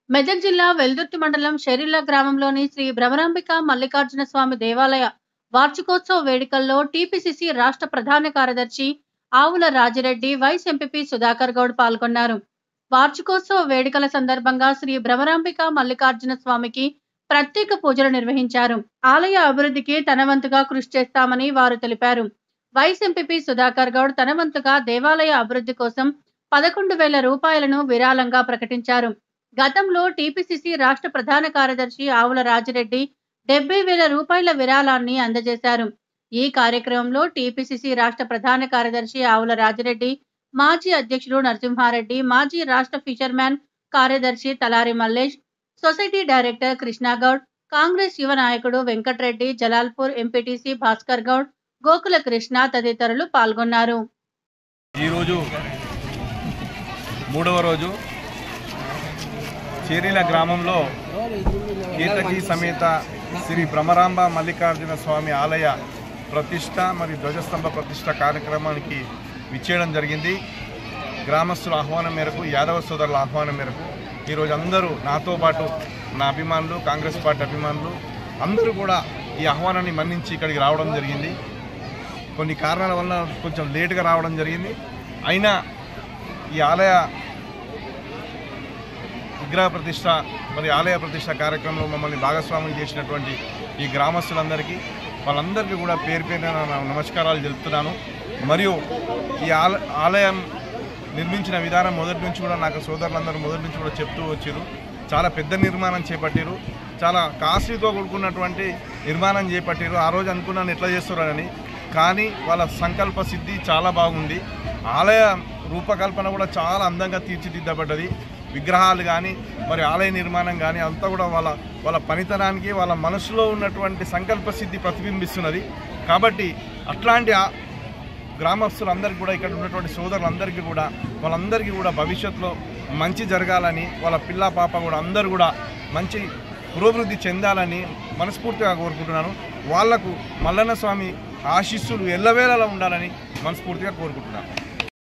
మెదక్ జిల్లా వెల్దుర్తి మండలం షెరిల్ల గ్రామంలోని శ్రీ భ్రమరాంబిక మల్లికార్జున స్వామి దేవాలయ వార్షికోత్సవ వేడుకల్లో టీపీసీసీ రాష్ట్ర ప్రధాన కార్యదర్శి ఆవుల రాజిరెడ్డి వైస్ ఎంపీపీ సుధాకర్ గౌడ్ పాల్గొన్నారు వార్షికోత్సవ వేడుకల సందర్భంగా శ్రీ భ్రమరాంబిక మల్లికార్జున స్వామికి ప్రత్యేక పూజలు నిర్వహించారు ఆలయ అభివృద్ధికి తన వంతుగా కృషి చేస్తామని వారు తెలిపారు వైస్ ఎంపీపీ సుధాకర్ గౌడ్ తన వంతుగా దేవాలయ అభివృద్ధి కోసం పదకొండు వేల రూపాయలను విరాళంగా ప్రకటించారు గతంలో టీపీసీసీ రాష్ట్ర ప్రధాన కార్యదర్శి ఆవుల రాజిరెడ్డి డెబ్బై వేల రూపాయల విరాళాన్ని అందజేశారు ఈ కార్యక్రమంలో టీపీసీసీ రాష్ట్ర ప్రధాన కార్యదర్శి ఆవుల రాజిరెడ్డి మాజీ అధ్యక్షుడు నరసింహారెడ్డి మాజీ రాష్ట్ర ఫిషర్మ్యాన్ కార్యదర్శి తలారి మల్లేష్ సొసైటీ డైరెక్టర్ కృష్ణాగౌడ్ కాంగ్రెస్ యువ నాయకుడు వెంకట్రెడ్డి జలాల్పూర్ ఎంపీటీసీ భాస్కర్ గౌడ్ గోకుల కృష్ణ తదితరులు పాల్గొన్నారు ఈరోజు మూడవ రోజు చేరీల గ్రామంలో కేతకి సమేత శ్రీ భ్రమరాంబ మల్లికార్జున స్వామి ఆలయ ప్రతిష్ట మరియు ధ్వజస్తంభ ప్రతిష్ట కార్యక్రమానికి విచ్చేయడం జరిగింది గ్రామస్తుల ఆహ్వానం మేరకు యాదవ సోదరుల ఆహ్వానం మేరకు ఈరోజు అందరూ నాతో పాటు నా అభిమానులు కాంగ్రెస్ పార్టీ అభిమానులు అందరూ కూడా ఈ ఆహ్వానాన్ని మన్నించి ఇక్కడికి రావడం జరిగింది కొన్ని కారణాల వల్ల కొంచెం లేటుగా రావడం జరిగింది అయినా ఈ ఆలయ విగ్రహ ప్రతిష్ట మరి ఆలయ ప్రతిష్ట కార్యక్రమంలో మమ్మల్ని భాగస్వామ్యం చేసినటువంటి ఈ గ్రామస్తులందరికీ వాళ్ళందరికీ కూడా పేరు పేరున నా నమస్కారాలు తెలుపుతున్నాను మరియు ఈ ఆల ఆలయం నిర్మించిన విధానం మొదటి నుంచి కూడా నాకు సోదరులందరూ మొదటి నుంచి కూడా చెప్తూ వచ్చారు చాలా పెద్ద నిర్మాణం చేపట్టారు చాలా కాస్ట్లీతో కూడుకున్నటువంటి నిర్మాణం చేపట్టారు ఆ రోజు అనుకున్నాను ఎట్లా చేస్తారని కానీ వాళ్ళ సంకల్ప సిద్ధి చాలా బాగుంది ఆలయ రూపకల్పన కూడా చాలా అందంగా తీర్చిదిద్దబడ్డది విగ్రహాలు కానీ మరి ఆలయ నిర్మాణం కానీ అంతా కూడా వాళ్ళ వాళ్ళ పనితనానికి వాళ్ళ మనసులో ఉన్నటువంటి సంకల్ప సిద్ధి ప్రతిబింబిస్తున్నది కాబట్టి అట్లాంటి ఆ- గ్రామస్తులందరికీ కూడా ఇక్కడ ఉన్నటువంటి సోదరులందరికీ కూడా వాళ్ళందరికీ కూడా భవిష్యత్తులో మంచి జరగాలని వాళ్ళ పిల్ల పాప కూడా అందరూ కూడా మంచి పురోభివృద్ధి చెందాలని మనస్ఫూర్తిగా కోరుకుంటున్నాను వాళ్లకు మల్లన్న స్వామి ఆశీస్సులు ఎల్లవేళలా ఉండాలని మనస్ఫూర్తిగా కోరుకుంటున్నాను